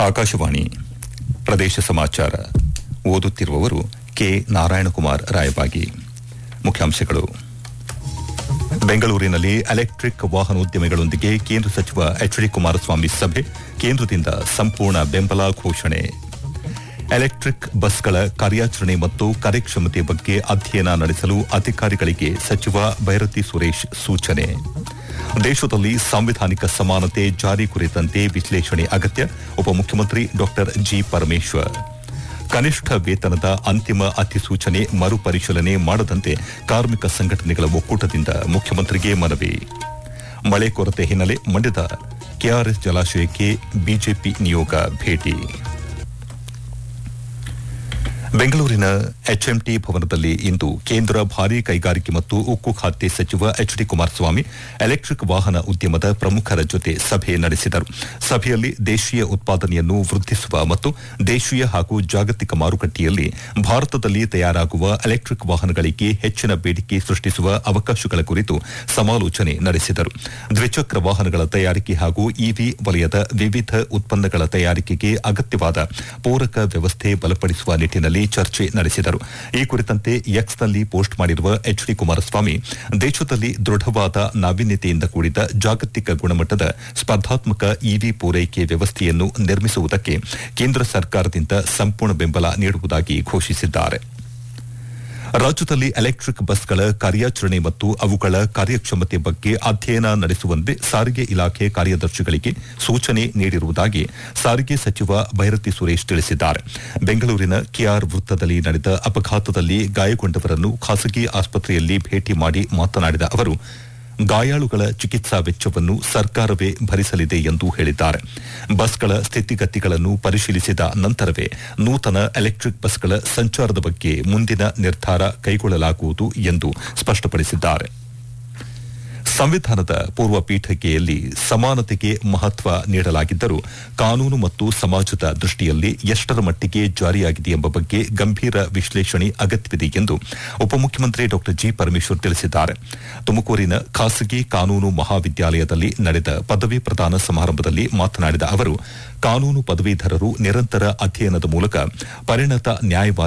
ಆಕಾಶವಾಣಿ ಪ್ರದೇಶ ಸಮಾಚಾರ ಓದುತ್ತಿರುವವರು ಕೆ ನಾರಾಯಣಕುಮಾರ್ ರಾಯಬಾಗಿ ಮುಖ್ಯಾಂಶಗಳು ಬೆಂಗಳೂರಿನಲ್ಲಿ ಎಲೆಕ್ಟ್ರಿಕ್ ವಾಹನೋದ್ಯಮಿಗಳೊಂದಿಗೆ ಕೇಂದ್ರ ಸಚಿವ ಎಚ್ ಡಿ ಕುಮಾರಸ್ವಾಮಿ ಸಭೆ ಕೇಂದ್ರದಿಂದ ಸಂಪೂರ್ಣ ಬೆಂಬಲ ಘೋಷಣೆ ಎಲೆಕ್ಟ್ರಿಕ್ ಬಸ್ಗಳ ಕಾರ್ಯಾಚರಣೆ ಮತ್ತು ಕಾರ್ಯಕ್ಷಮತೆ ಬಗ್ಗೆ ಅಧ್ಯಯನ ನಡೆಸಲು ಅಧಿಕಾರಿಗಳಿಗೆ ಸಚಿವ ಭೈರತಿ ಸುರೇಶ್ ಸೂಚನೆ ದೇಶದಲ್ಲಿ ಸಾಂವಿಧಾನಿಕ ಸಮಾನತೆ ಜಾರಿ ಕುರಿತಂತೆ ವಿಶ್ಲೇಷಣೆ ಅಗತ್ಯ ಉಪಮುಖ್ಯಮಂತ್ರಿ ಡಾ ಜಿ ಪರಮೇಶ್ವರ್ ಕನಿಷ್ಠ ವೇತನದ ಅಂತಿಮ ಅಧಿಸೂಚನೆ ಮರುಪರಿಶೀಲನೆ ಮಾಡದಂತೆ ಕಾರ್ಮಿಕ ಸಂಘಟನೆಗಳ ಒಕ್ಕೂಟದಿಂದ ಮುಖ್ಯಮಂತ್ರಿಗೆ ಮನವಿ ಮಳೆ ಕೊರತೆ ಹಿನ್ನೆಲೆ ಮಂಡ್ಯದ ಕೆಆರ್ಎಸ್ ಜಲಾಶಯಕ್ಕೆ ಬಿಜೆಪಿ ನಿಯೋಗ ಭೇಟಿ ಬೆಂಗಳೂರಿನ ಎಚ್ಎಂಟಿ ಭವನದಲ್ಲಿ ಇಂದು ಕೇಂದ್ರ ಭಾರೀ ಕೈಗಾರಿಕೆ ಮತ್ತು ಉಕ್ಕು ಖಾತೆ ಸಚಿವ ಎಚ್ ಡಿ ಕುಮಾರಸ್ವಾಮಿ ಎಲೆಕ್ಟ್ರಿಕ್ ವಾಹನ ಉದ್ಯಮದ ಪ್ರಮುಖರ ಜೊತೆ ಸಭೆ ನಡೆಸಿದರು ಸಭೆಯಲ್ಲಿ ದೇಶೀಯ ಉತ್ಪಾದನೆಯನ್ನು ವೃದ್ಧಿಸುವ ಮತ್ತು ದೇಶೀಯ ಹಾಗೂ ಜಾಗತಿಕ ಮಾರುಕಟ್ಟೆಯಲ್ಲಿ ಭಾರತದಲ್ಲಿ ತಯಾರಾಗುವ ಎಲೆಕ್ಟ್ರಿಕ್ ವಾಹನಗಳಿಗೆ ಹೆಚ್ಚಿನ ಬೇಡಿಕೆ ಸೃಷ್ಟಿಸುವ ಅವಕಾಶಗಳ ಕುರಿತು ಸಮಾಲೋಚನೆ ನಡೆಸಿದರು ದ್ವಿಚಕ್ರ ವಾಹನಗಳ ತಯಾರಿಕೆ ಹಾಗೂ ಇವಿ ವಲಯದ ವಿವಿಧ ಉತ್ಪನ್ನಗಳ ತಯಾರಿಕೆಗೆ ಅಗತ್ಯವಾದ ಪೂರಕ ವ್ಯವಸ್ಥೆ ಬಲಪಡಿಸುವ ನಿಟ್ಟಿನಲ್ಲಿ ಚರ್ಚೆ ನಡೆಸಿದರು ಈ ಕುರಿತಂತೆ ಎಕ್ಸ್ನಲ್ಲಿ ಪೋಸ್ಟ್ ಮಾಡಿರುವ ಎಚ್ ಡಿ ಕುಮಾರಸ್ವಾಮಿ ದೇಶದಲ್ಲಿ ದೃಢವಾದ ನಾವೀನ್ಯತೆಯಿಂದ ಕೂಡಿದ ಜಾಗತಿಕ ಗುಣಮಟ್ಟದ ಸ್ಪರ್ಧಾತ್ಮಕ ಇವಿ ಪೂರೈಕೆ ವ್ಯವಸ್ಥೆಯನ್ನು ನಿರ್ಮಿಸುವುದಕ್ಕೆ ಕೇಂದ್ರ ಸರ್ಕಾರದಿಂದ ಸಂಪೂರ್ಣ ಬೆಂಬಲ ನೀಡುವುದಾಗಿ ಘೋಷಿಸಿದ್ದಾರೆ ರಾಜ್ಯದಲ್ಲಿ ಎಲೆಕ್ಟ್ರಿಕ್ ಬಸ್ಗಳ ಕಾರ್ಯಾಚರಣೆ ಮತ್ತು ಅವುಗಳ ಕಾರ್ಯಕ್ಷಮತೆ ಬಗ್ಗೆ ಅಧ್ಯಯನ ನಡೆಸುವಂತೆ ಸಾರಿಗೆ ಇಲಾಖೆ ಕಾರ್ಯದರ್ಶಿಗಳಿಗೆ ಸೂಚನೆ ನೀಡಿರುವುದಾಗಿ ಸಾರಿಗೆ ಸಚಿವ ಭೈರತಿ ಸುರೇಶ್ ತಿಳಿಸಿದ್ದಾರೆ ಬೆಂಗಳೂರಿನ ಕೆಆರ್ ವೃತ್ತದಲ್ಲಿ ನಡೆದ ಅಪಘಾತದಲ್ಲಿ ಗಾಯಗೊಂಡವರನ್ನು ಖಾಸಗಿ ಆಸ್ಪತ್ರೆಯಲ್ಲಿ ಭೇಟಿ ಮಾಡಿ ಮಾತನಾಡಿದ ಅವರು ಗಾಯಾಳುಗಳ ಚಿಕಿತ್ಸಾ ವೆಚ್ಚವನ್ನು ಸರ್ಕಾರವೇ ಭರಿಸಲಿದೆ ಎಂದು ಹೇಳಿದ್ದಾರೆ ಬಸ್ಗಳ ಸ್ಥಿತಿಗತಿಗಳನ್ನು ಪರಿಶೀಲಿಸಿದ ನಂತರವೇ ನೂತನ ಎಲೆಕ್ಟ್ರಿಕ್ ಬಸ್ಗಳ ಸಂಚಾರದ ಬಗ್ಗೆ ಮುಂದಿನ ನಿರ್ಧಾರ ಕೈಗೊಳ್ಳಲಾಗುವುದು ಎಂದು ಸ್ಪಷ್ಟಪಡಿಸಿದ್ದಾರೆ ಸಂವಿಧಾನದ ಪೂರ್ವ ಪೀಠಿಕೆಯಲ್ಲಿ ಸಮಾನತೆಗೆ ಮಹತ್ವ ನೀಡಲಾಗಿದ್ದರೂ ಕಾನೂನು ಮತ್ತು ಸಮಾಜದ ದೃಷ್ಟಿಯಲ್ಲಿ ಎಷ್ಟರ ಮಟ್ಟಿಗೆ ಜಾರಿಯಾಗಿದೆ ಎಂಬ ಬಗ್ಗೆ ಗಂಭೀರ ವಿಶ್ಲೇಷಣೆ ಅಗತ್ಯವಿದೆ ಎಂದು ಉಪಮುಖ್ಯಮಂತ್ರಿ ಡಾ ಜಿ ಪರಮೇಶ್ವರ್ ತಿಳಿಸಿದ್ದಾರೆ ತುಮಕೂರಿನ ಖಾಸಗಿ ಕಾನೂನು ಮಹಾವಿದ್ಯಾಲಯದಲ್ಲಿ ನಡೆದ ಪದವಿ ಪ್ರದಾನ ಸಮಾರಂಭದಲ್ಲಿ ಮಾತನಾಡಿದ ಅವರು ಕಾನೂನು ಪದವೀಧರರು ನಿರಂತರ ಅಧ್ಯಯನದ ಮೂಲಕ ಪರಿಣತ ನ್ಯಾಯವಾದಿ